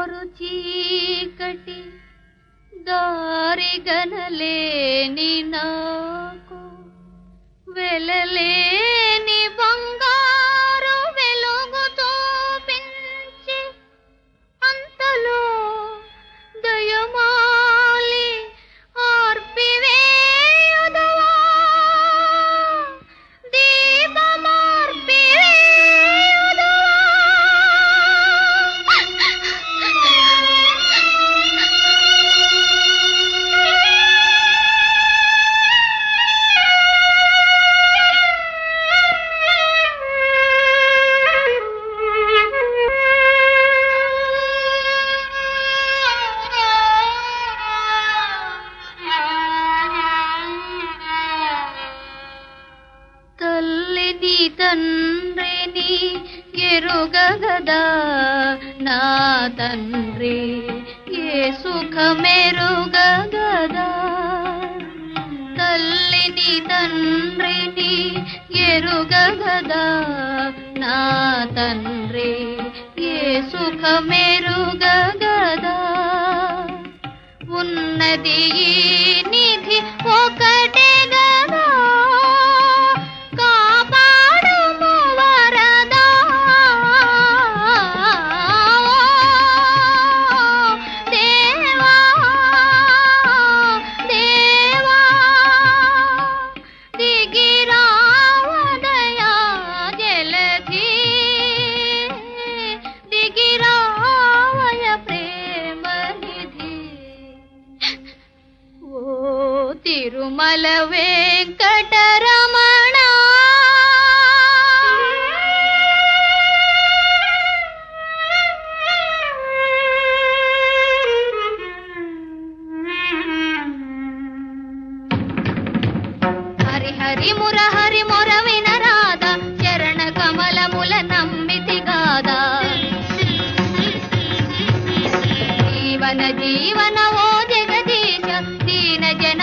car చీకటి దారి గనలేని నాకు వెలలేని బంగారు వెలుగు చూపించి అంతలో దయమాలి ఆర్పివేయుదవా తల్లిని తండ్రిని ఎరుగగదా నా తండ్రి ఏ సుఖమెరుగగదా తల్లిని తండ్రిని ఎరుగగదా నా తండ్రి ఏ సుఖమెరుగగదా ఉన్నది ఈ నిధి ఒకటే గదా కాపాడుము వరదా దేవా దేవా దిగిరావదయా జలధి దిగిరావయ ప్రేమ నిధి ఓ తిరుమల వెంకటరమణ హరి హరి ముర హరి మొర వినరాద చరణ కమలముల నమ్మితి గాదా జీవన జీవన ఓ జగదీశ దీన జన